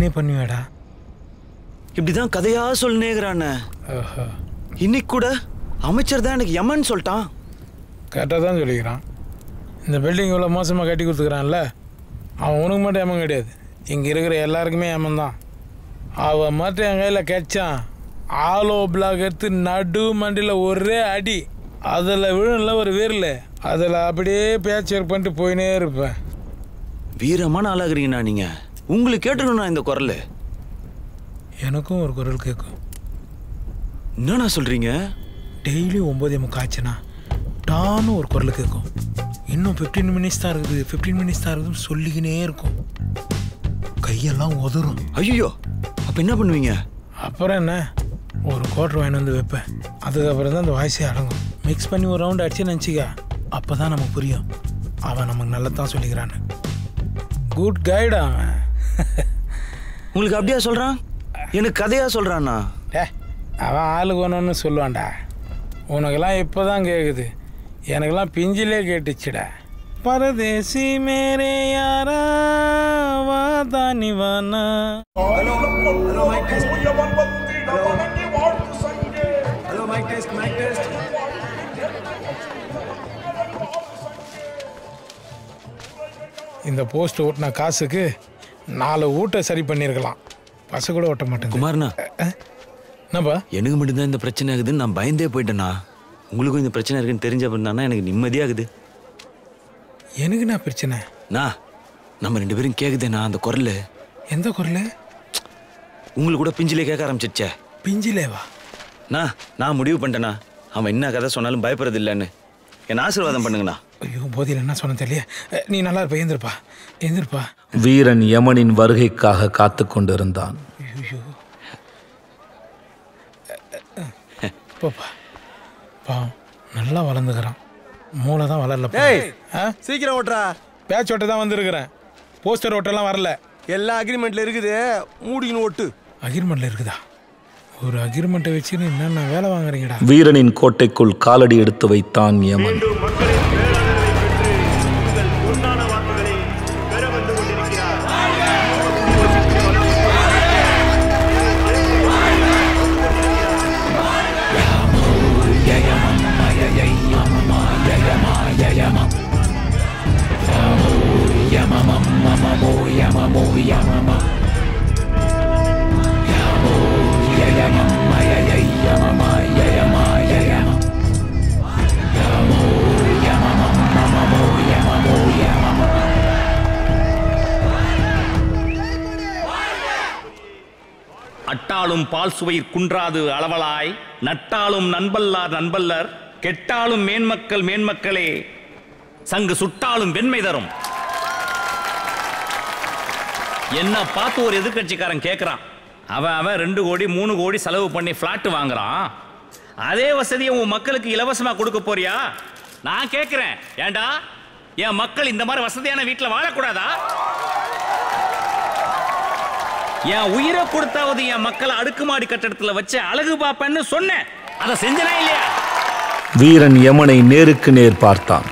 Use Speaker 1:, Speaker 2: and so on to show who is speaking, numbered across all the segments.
Speaker 1: நீனே பண்ணுவேடா
Speaker 2: இப்படிதான் கதையா சொல்லுனேங்கிறானே
Speaker 1: ஓஹோ
Speaker 2: இன்னைக்கு கூட அமைச்சர் தான் எனக்கு யமன் சொல்லிட்டான்
Speaker 1: கரெக்டாக தான் சொல்லிக்கிறான் இந்த பில்டிங் இவ்வளோ மோசமாக கட்டி கொடுத்துக்கிறான்ல அவன் உனக்கு மட்டும் ஏமன் கிடையாது இங்கே இருக்கிற எல்லாருக்குமே ஏமன் தான் அவன் மட்டும் என் கையில் கெச்சான் ஆலோ பிளாக் எடுத்து நடு மண்டியில் ஒரே அடி அதில் விழும்ல ஒரு விரல் அதில் அப்படியே பேச்சு ஒர்க் பண்ணிட்டு போயினே இருப்பேன்
Speaker 2: வீரமான ஆளாகிறீங்கண்ணா நீங்க உங்களுக்கு கேட்டுக்கணும் இந்த குரல்
Speaker 1: எனக்கும் ஒரு குரல் கேட்கும்
Speaker 2: என்னண்ணா சொல்றீங்க
Speaker 1: டெய்லி ஒம்பதே முக்காச்சுனா டான்னு ஒரு குரல் கேட்கும் இன்னும் ஃபிஃப்டீன் மினிட்ஸ் தான் இருக்குது ஃபிஃப்டீன் மினிட்ஸ் தான் இருக்குதுன்னு சொல்லிக்கினே இருக்கும் கையெல்லாம் உதறும்
Speaker 2: ஐயோ அப்ப என்ன பண்ணுவீங்க
Speaker 1: அப்புறம் என்ன ஒரு குவார்டர் வாங்கி வந்து வைப்பேன் அதுக்கப்புறம் தான் அந்த வாய்ஸே அடங்கும் மிக்ஸ் பண்ணி ஒரு ரவுண்ட் அடிச்சு நினச்சிக்க அப்போ தான் நமக்கு புரியும் அவன் நமக்கு நல்லதான் சொல்லிக்கிறான்னு குட் கைடு அவன்
Speaker 2: உங்களுக்கு அப்படியா சொல்றான் எனக்கு கதையா சொல்றானா
Speaker 1: டே அவன் ஆளுக்கு ஒன்று சொல்லுவான்டா உனக்கெல்லாம் இப்போ தான் கேட்குது எனக்கெல்லாம் பிஞ்சிலே கேட்டுச்சுடா பரதேசி மேரே யாரா வா தானி வானா இந்த போஸ்ட் ஓட்டின காசுக்கு நாலு ஊட்டை சரி பண்ணியிருக்கலாம் பசு கூட ஓட்ட மாட்டேங்குது
Speaker 2: குமார்ண்ணா
Speaker 1: என்னப்பா
Speaker 2: எனக்கு மட்டும்தான் இந்த பிரச்சனை ஆகுதுன்னு நான் பயந்தே போயிட்டேண்ணா உங்களுக்கும் இந்த பிரச்சனை இருக்குன்னு தெரிஞ்ச தானே எனக்கு நிம்மதியாகுது
Speaker 1: எனக்கு என்ன பிரச்சனை
Speaker 2: நான் நம்ம ரெண்டு பேரும் கேக்குதேண்ணா அந்த குரல்
Speaker 1: எந்த குரல்
Speaker 2: உங்களுக்கு கூட பிஞ்சிலே கேட்க ஆரம்பிச்சிருச்சே
Speaker 1: பிஞ்சிலேவா
Speaker 2: நான் நான் முடிவு பண்ணிட்டேண்ணா அவன் என்ன கதை சொன்னாலும் பயப்படுறது இல்லைன்னு என்ன ஆசீர்வாதம் பண்ணுங்கண்ணா
Speaker 1: ஐயோ போதியில் என்ன சொன்ன தெரியல அஹ், நீ நல்லா இருப்ப எழுந்திருப்பா எழுந்திருப்பா
Speaker 3: வீரன் யமனின் வருகைக்காக காத்து கொண்டிருந்தான்
Speaker 1: ஐயோ போப்பா பாவம் நல்லா வளர்ந்துக்கிறான் மூளை தான் வளரல
Speaker 4: ஏய்
Speaker 1: ஆ
Speaker 4: சீக்கிரம் ஓட்டுறா
Speaker 1: பேட்ச் ஓட்ட தான் வந்திருக்கிறேன் போஸ்டர் ஓட்டெல்லாம் வரல
Speaker 4: எல்லா அக்ரிமெண்ட்ல இருக்குது மூடிக்கணும் ஓட்டு
Speaker 1: அக்ரிமெண்ட்டில் இருக்குதா ஒரு அக்ரிமெண்ட்டை வச்சுன்னு என்னென்ன வேலை வாங்குறீங்கடா
Speaker 3: வீரனின் கோட்டைக்குள் காலடி எடுத்து வைத்தான் யமன்
Speaker 5: அட்டாலும் பால் சுவைர் குன்றாது அளவலாய் நட்டாலும் நண்பல்லார் நண்பல்லர் கெட்டாலும் மேன்மக்கள் மேன்மக்களே சங்கு சுட்டாலும் வெண்மை தரும் என்ன பார்த்து ஒரு எதிர்க்கட்சிக்காரன் கேட்குறான் அவன் அவன் ரெண்டு கோடி மூணு கோடி செலவு பண்ணி ஃப்ளாட் வாங்குறான் அதே வசதியை உன் மக்களுக்கு இலவசமா கொடுக்க போறியா நான் கேட்கிறேன் ஏண்டா என் மக்கள் இந்த மாதிரி வசதியான வீட்டில் வாழக்கூடாதா என் உயிரை கொடுத்தாவது என் மக்களை அடுக்குமாடி கட்டடத்துல வச்சு அழகு பாப்பேன்னு சொன்னேன் அதை செஞ்சனா இல்லையா
Speaker 3: வீரன் யமனை நேருக்கு நேர் பார்த்தான்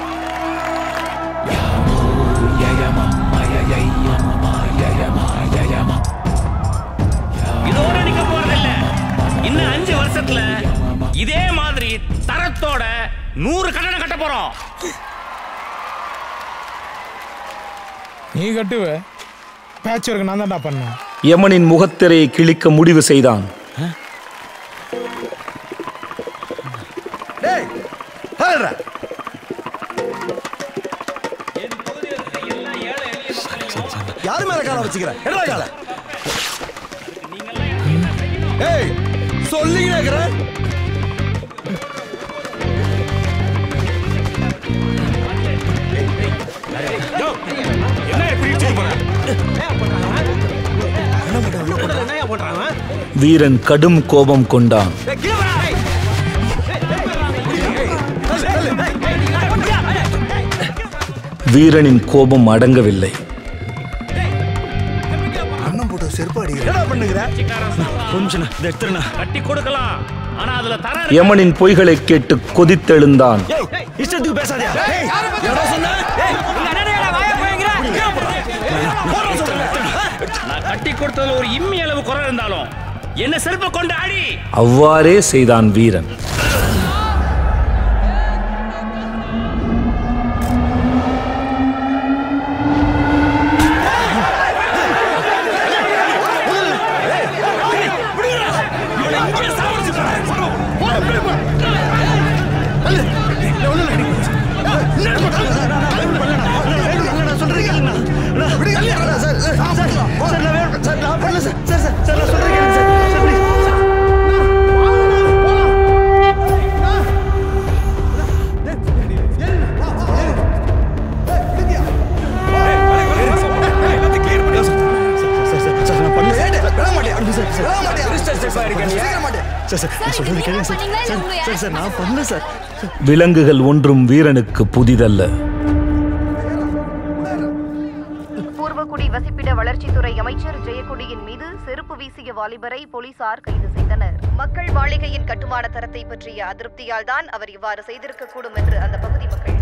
Speaker 5: இதோட நிக்க போறதில்ல இன்னும் அஞ்சு வருஷத்துல இதே மாதிரி தரத்தோட நூறு கட்டடம் கட்ட போறோம்
Speaker 1: நீ கட்டுவ பேட்ச் ஒர்க் நான் தான்டா பண்ணேன்
Speaker 3: யமனின் முகத்திரையை கிழிக்க முடிவு செய்தான்
Speaker 4: டேய் ஹல்ரா யாரு மேல கால வச்சுக்கிற என்னடா கால ஏய் சொல்லிக்கிட்டே இருக்கிறேன்
Speaker 3: வீரன் கடும் கோபம் கொண்டான் வீரனின் கோபம் அடங்கவில்லை
Speaker 4: அண்ணன் போட்டு செருப்பாடி என்ன பண்ணுகிற
Speaker 2: கொஞ்சம் இதை எடுத்துருண்ணா
Speaker 5: கட்டி கொடுக்கலாம் ஆனா அதுல தர
Speaker 3: யமனின் பொய்களை கேட்டு கொதித்தெழுந்தான்
Speaker 2: ஏய் இஷ்டத்துக்கு பேசாதயா
Speaker 4: எடா சொன்ன
Speaker 5: நான் கட்டி கொடுத்ததுல ஒரு இம்மி அளவு குறை இருந்தாலும் என்ன செருப்பை கொண்டு அடி
Speaker 3: அவ்வாறே செய்தான் வீரன் விலங்குகள் ஒன்றும் வீரனுக்கு புதிதல்ல
Speaker 6: பூர்வகுடி வசிப்பிட வளர்ச்சித்துறை அமைச்சர் ஜெயக்குடியின் மீது செருப்பு வீசிய வாலிபரை போலீசார் கைது செய்தனர் மக்கள் மாளிகையின் கட்டுமான தரத்தை பற்றிய அதிருப்தியால் தான் அவர் இவ்வாறு செய்திருக்கக்கூடும் என்று அந்த பகுதி மக்கள்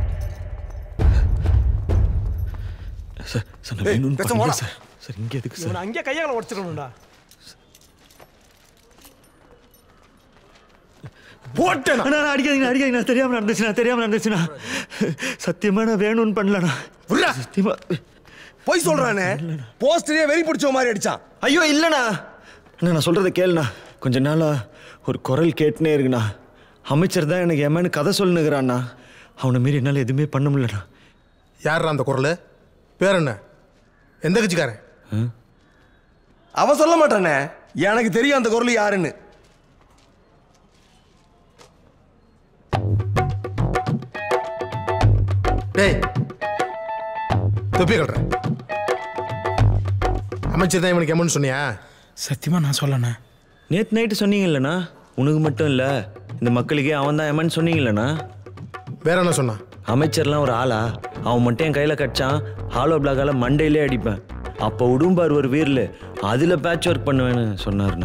Speaker 6: தெரிவித்தனர்
Speaker 2: சார் சார் நான் வேணும்னு
Speaker 4: பேசாம
Speaker 2: பண்ணல
Speaker 4: போடா.
Speaker 2: சார் சார் இங்கே எதுக்கு சார்
Speaker 4: இவனை அங்கேயே கையால உடச்சிடணும்டா போட்டேனா
Speaker 2: அண்ணா, அண்ணா, அடிக்காதீங்க அடிக்காதீங்க நான் தெரியாம நடந்துச்சுண்ணா தெரியாம நடந்துச்சுண்ணா சத்தியமா நான் வேணும்னு பண்ணலண்ணா
Speaker 4: விட்றா.
Speaker 2: சத்தியமா
Speaker 4: போய் சொல்றானே போஸ்டரே வெறி பிடிச்ச மாதிரி அடிச்சான்
Speaker 2: ஐயோ இல்லைண்ணா அண்ணா நான் சொல்கிறத கேளுண்ணா கொஞ்ச நாளா ஒரு குரல் கேட்டுனே இருக்குண்ணா அமைச்சர் தான் எனக்கு எமன்னு கதை சொல்லுங்கிறாண்ணா அவனை மீறி என்னால் எதுவுமே பண்ண முடியலண்ணா
Speaker 7: யார் அந்த குரல் பேர் என்ன எந்த கட்சிக்காரன்
Speaker 4: அவன் சொல்ல மாட்டானே எனக்கு தெரியும் அந்த குரல் யாருன்னு
Speaker 7: டேய் தொப்பி கட்டுறேன் அமைச்சர் தான் இவனுக்கு எம்மன்னு சொன்னியா
Speaker 1: சத்தியமாக நான் சொல்லண்ணே
Speaker 2: நேற்று நைட்டு சொன்னீங்கல்லண்ணா உனக்கு மட்டும் இல்லை இந்த மக்களுக்கே அவன் தான் எமன்னு சொன்னீங்கல்லண்ணா
Speaker 7: வேற என்ன சொன்னான்
Speaker 2: அமைச்சர்லாம் ஒரு ஆளா அவன் மட்டும் என் கையில் கடிச்சான் ஹாலோ பிளாக்கால மண்டையிலே அடிப்பேன் அப்போ உடும்பார் ஒரு வீரில் அதில் பேட்ச் ஒர்க் பண்ணுவேன்னு சொன்னார்ண்ணா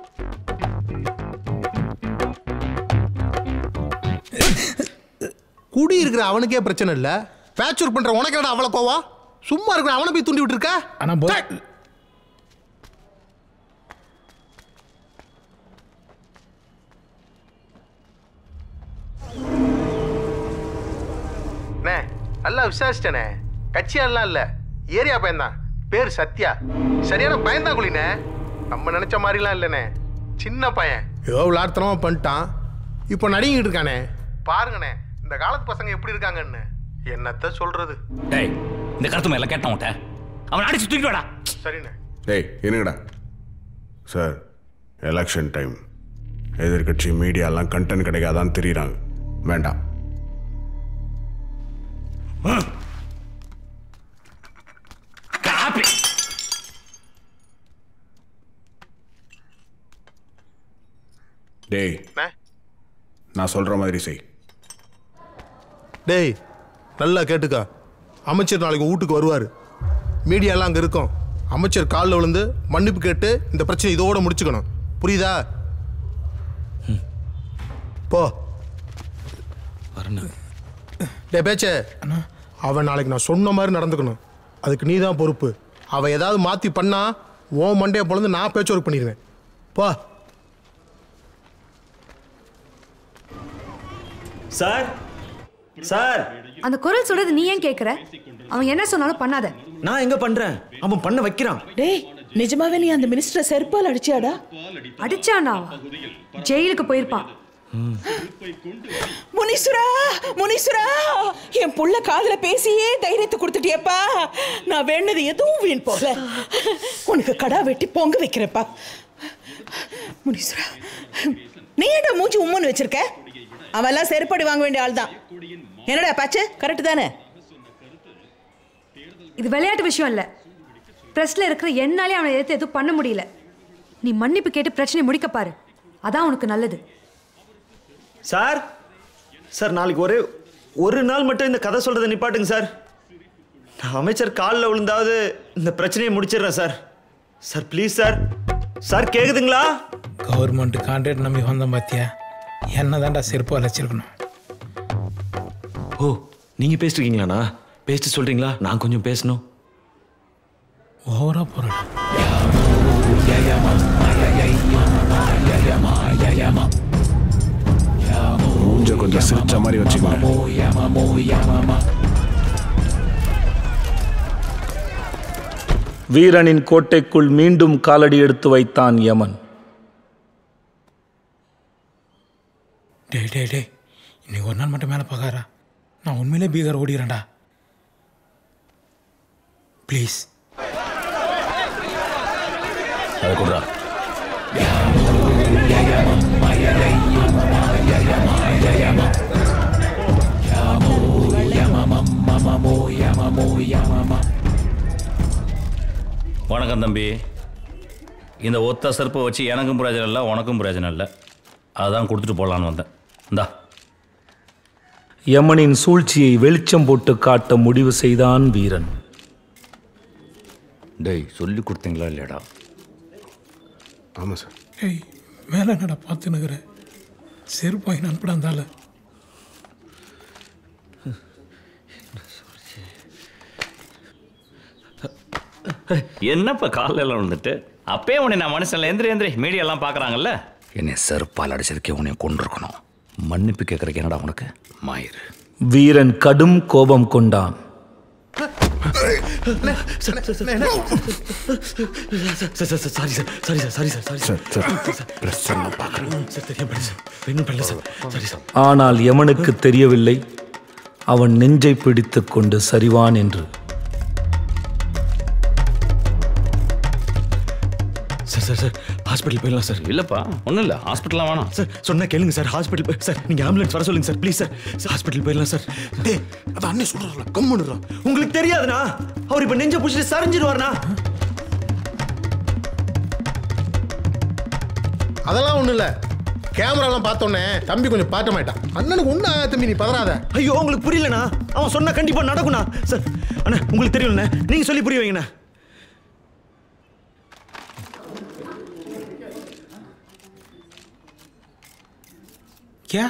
Speaker 7: குடி இருக்கிற அவனுக்கே பிரச்சனை இல்லை பேட்ச் ஒர்க் பண்ற உனக்கு என்னடா அவ்வளோ கோவா சும்மா இருக்கிற அவனை போய் தூண்டி விட்டுருக்க
Speaker 1: ஆனால் போ
Speaker 7: அண்ணே நல்லா விசாரிச்சிட்டேனே கட்சியாலாம் இல்லை ஏரியா பையன்தான் பேர் சத்யா சரியான பயன்தான் குளினே நம்ம நினைச்ச மாதிரிலாம் இல்லைண்ணே சின்ன பையன் ஏதோ விளாடுத்தனமா பண்ணிட்டான் இப்போ நடிங்கிட்டு இருக்கானே பாருங்கண்ணே இந்த காலத்து பசங்க எப்படி இருக்காங்கன்னு என்னத்த சொல்றது
Speaker 5: டேய் இந்த கருத்து மேல கேட்டான் உன்ட்ட அவன் அடிச்சு தூக்கிட்டு வாடா
Speaker 7: சரிண்ணே
Speaker 8: டேய் என்னங்கடா சார் எலெக்ஷன் டைம் எதிர்கட்சி மீடியாலாம் கண்டென்ட் கிடைக்காதான்னு தெரியுறாங்க வேண்டாம்
Speaker 5: காப்பி
Speaker 8: டேய்
Speaker 7: அண்ணே
Speaker 8: நான் சொல்கிற மாதிரி செய்
Speaker 7: டேய் நல்லா கேட்டுக்கா அமைச்சர் நாளைக்கு வீட்டுக்கு வருவார் மீடியாலாம் அங்கே இருக்கும் அமைச்சர் காலில் விழுந்து மன்னிப்பு கேட்டு இந்த பிரச்சனை இதோட முடிச்சுக்கணும் புரியுதா போ
Speaker 2: வரண்ணா
Speaker 7: டே பேச்சே அவன் நாளைக்கு நான் சொன்ன மாதிரி நடந்துக்கணும் அதுக்கு நீ தான் பொறுப்பு அவன் ஏதாவது மாற்றி பண்ணா உன் மண்டையை பொழுது நான் பேச்சு ஒர்க் பண்ணிடுவேன் போ
Speaker 2: சார் சார்
Speaker 9: அந்த குரல் சொல்றது நீ ஏன் கேக்குற அவன் என்ன சொன்னாலும் பண்ணாத
Speaker 2: நான் எங்க பண்றேன் அவன் பண்ண வைக்கிறான்
Speaker 10: டேய் நிஜமாவே நீ அந்த மினிஸ்டரை செருப்பால் அடிச்சியாடா
Speaker 9: அடிச்சானா ஜெயிலுக்கு போயிருப்பான்
Speaker 10: முனீஸ்வரா முனீஸ்வரா என் புள்ள காதுல பேசியே தைரியத்தை கொடுத்துட்டியப்பா நான் வேண்டது எதுவும் வீண் போல உனக்கு கடா வெட்டி பொங்க வைக்கிறேப்பா முனீஸ்வரா நீ ஏன்டா மூஞ்சி உம்முன்னு வச்சிருக்க அவெல்லாம் செருப்படி வாங்க வேண்டிய ஆள் தான் என்னடா பாச்சு கரெக்ட் தானே
Speaker 9: இது விளையாட்டு விஷயம் இல்ல பிரஸ்ல இருக்கிற என்னாலே அவனை எதிர்த்து எதுவும் பண்ண முடியல நீ மன்னிப்பு கேட்டு பிரச்சனை முடிக்க பாரு அதான் உனக்கு நல்லது
Speaker 2: சார் சார் நாளைக்கு ஒரே ஒரு நாள் மட்டும் இந்த கதை சொல்றதை நிப்பாட்டுங்க சார் நான் அமைச்சர் காலில் விழுந்தாவது இந்த பிரச்சனையை முடிச்சிடுறேன் sir sir please sir sir கேக்குதுங்களா
Speaker 1: கவர்மெண்ட் கான்ட்ராக்ட் நம்பி வந்தோம் பார்த்தியா என்ன தான்டா செருப்பு வளைச்சிருக்கணும்
Speaker 2: ஓ நீங்க பேசிட்டு இருக்கீங்களாண்ணா பேசிட்டு சொல்றீங்களா நான் கொஞ்சம் பேசணும்
Speaker 1: ஓவரா போகிறேன்
Speaker 8: மாதிரி வச்சுக்கோங்க
Speaker 3: வீரனின் கோட்டைக்குள் மீண்டும் காலடி எடுத்து வைத்தான் யமன்
Speaker 1: டேய் டேய் டேய் இன்னைக்கு ஒரு நாள் மட்டும் மேலே பார்க்காரா நான் உண்மையிலே பீகார் ஓடிக்கிறேன்டா ப்ளீஸ்
Speaker 5: அதை கொடுறா வணக்கம் தம்பி இந்த ஒத்த செருப்பை வச்சு எனக்கும் பிரயோஜனம் இல்லை உனக்கும் பிரயோஜனம் இல்லை அதான் கொடுத்துட்டு போகலான்னு வந்தேன் இந்தா
Speaker 3: யமனின் சூழ்ச்சியை வெளிச்சம் போட்டு காட்ட முடிவு செய்தான் வீரன்
Speaker 5: டேய் சொல்லி கொடுத்தீங்களா இல்லையாடா
Speaker 8: ஆமாம் சார்
Speaker 1: ஏய் மேலே என்னடா பார்த்துன்னுக்குற செருப்பு வாங்கி அனுப்பிடா இருந்தால
Speaker 5: என்னப்பா காலைல எல்லாம் வந்துட்டு அப்பயே உன்னை நான் மனுஷன்ல எந்திரி எந்திரி மீடியாலாம் பார்க்குறாங்கல்ல என்னை செருப்பால் அடிச்சதுக்கே உன்னை கொண்டிருக்கணும் மன்னிப்பு கேட்குறக்கு என்னடா உனக்கு மாயிரு
Speaker 3: வீரன் கடும் கோபம் கொண்டான்
Speaker 2: sorry sir sorry sir sorry sir sorry sir sorry sir
Speaker 8: sir press நான் பார்க்குறேன்
Speaker 2: சார் தெரியாம சார் இன்னும் பண்ணல சார் சாரி சார்
Speaker 3: ஆனால் யமனுக்கு தெரியவில்லை அவன் நெஞ்சை பிடித்துக் கொண்டு சரிவான் என்று
Speaker 2: சார் சார் சார் ஹாஸ்பிட்டல் போயிடலாம் சார்
Speaker 5: இல்லைப்பா ஒன்றும் இல்லை ஹாஸ்பிட்டலாம் வேணாம்
Speaker 2: சார் சொன்னா கேளுங்க சார் ஹாஸ்பிட்டல் போய் சார் நீங்க ஆம்புலன்ஸ் வர சொல்லுங்க sir please sir sir hospital போயிடலாம் சார்
Speaker 8: டேய் அது அண்ணே சொல்கிறல கம்முனுறா
Speaker 2: உங்களுக்கு தெரியாதுண்ணா அவர் இப்ப நெஞ்ச புடிச்சிட்டு சரிஞ்சிருவாருண்ணா
Speaker 7: அதெல்லாம் ஒண்ணும் இல்ல கேமராலாம் பார்த்தோன்னே தம்பி கொஞ்சம் பாட்டமாயிட்டான் அண்ணனுக்கு ஒண்ணு தம்பி நீ பதறாத
Speaker 2: ஐயோ உங்களுக்கு புரியலண்ணா அவன் சொன்னா கண்டிப்பா நடக்கும்ண்ணா சார் அண்ணா உங்களுக்கு தெரியும்ண்ணே நீங்க சொல்லி புரிய வைங்கண்ணா
Speaker 1: क्या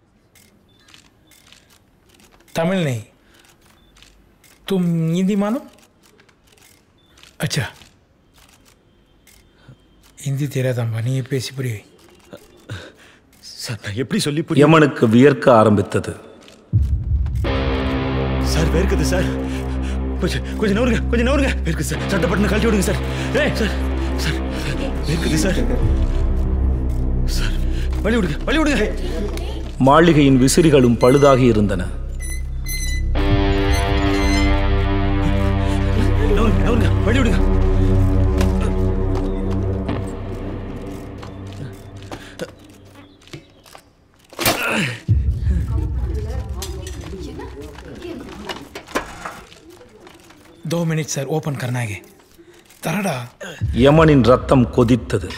Speaker 1: तमिल नहीं तुम हिंदी मानो अच्छा हिंदी तेरा தம்பா நீ பேசி புரிய வை.
Speaker 2: சார் நான் எப்படி சொல்லி புரிய
Speaker 3: யமனுக்கு வியர்க்க ஆரம்பித்தது
Speaker 2: சார் வேர்க்குது சார் கொஞ்சம் கொஞ்சம் நவருங்க கொஞ்சம் நவருங்க வேர்க்குது சார் சட்டை பட்டனை கழட்டி விடுங்க சார் ஏய் சார் சார் வேர்க்குது சார் சார் வழி விடுங்க வழி விடுங்க
Speaker 3: மாளிகையின் விசிறிகளும் பழுதாகி இருந்தன
Speaker 2: நவருங்க நவருங்க வழி விடுங்க
Speaker 1: दो मिनट सर ओपन करना है தரடா
Speaker 3: யமனின் ரத்தம் கொதித்தது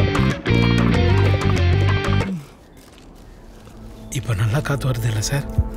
Speaker 1: இப்போ நல்லா காற்று வருது இல்லை சார்